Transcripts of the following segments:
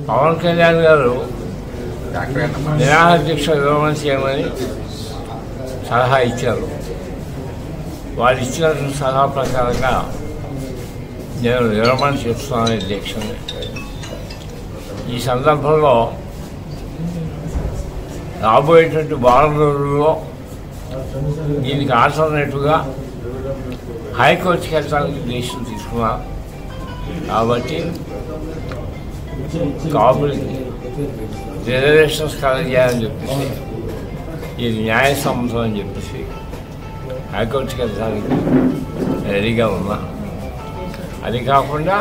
పవన్ కళ్యాణ్ గారు డాక్టర్ గారు నిరాహార దీక్ష విరమణ చేయమని సలహా ఇచ్చారు వాళ్ళు ఇచ్చిన సలహా ప్రకారంగా నేను విరమణ చేస్తున్నాను ఈ దీక్షని ఈ సందర్భంలో రాబోయేటువంటి వారం రోజుల్లో దీనికి ఆల్టర్నేటివ్గా హైకోర్టుకి వెళ్ళడానికి దేశం తీసుకున్నా కాబట్టి కాపులకి రిజర్వేషన్స్ కలగజేయాలని చెప్పేసి ఇది న్యాయసమ్మతం అని చెప్పేసి హైకోర్టుకి వెళ్ళడానికి రెడీగా ఉన్నా అది కాకుండా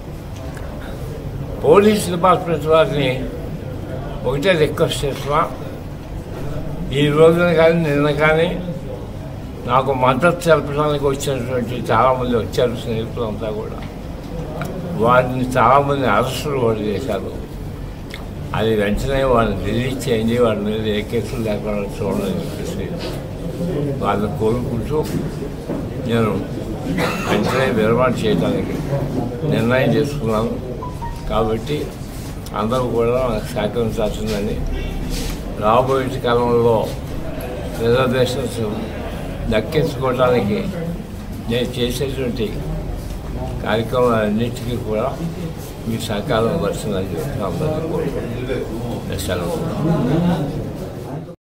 పోలీస్ డిపార్ట్మెంట్ వారిని ఒకటే రిక్వెస్ట్ చేస్తున్నా ఈ రోజున కానీ నిన్న కానీ నాకు మద్దతు తెలపడానికి వచ్చినటువంటి చాలామంది వచ్చారు స్నేహితులంతా కూడా వారిని చాలామంది అరెస్టులు కూడా చేశారు అది వెంటనే వాళ్ళని రిలీజ్ చేయండి వాళ్ళ మీద ఏ కేసులు లేకుండా చూడని చెప్పేసి వాళ్ళని కోరుకుంటూ నేను వెంటనే విరమణ చేయడానికి నిర్ణయం చేసుకున్నాను కాబట్టి అందరూ కూడా నాకు సహకరించాల్సిందని రాబోయే కాలంలో రిజర్వేషన్స్ దక్కించుకోవడానికి నేను చేసేటువంటి కార్యక్రమాలన్నిటికీ కూడా మీ సహకారం వచ్చిందని చెప్పి అందరికీ కోరుకుంటున్నాను సెలవు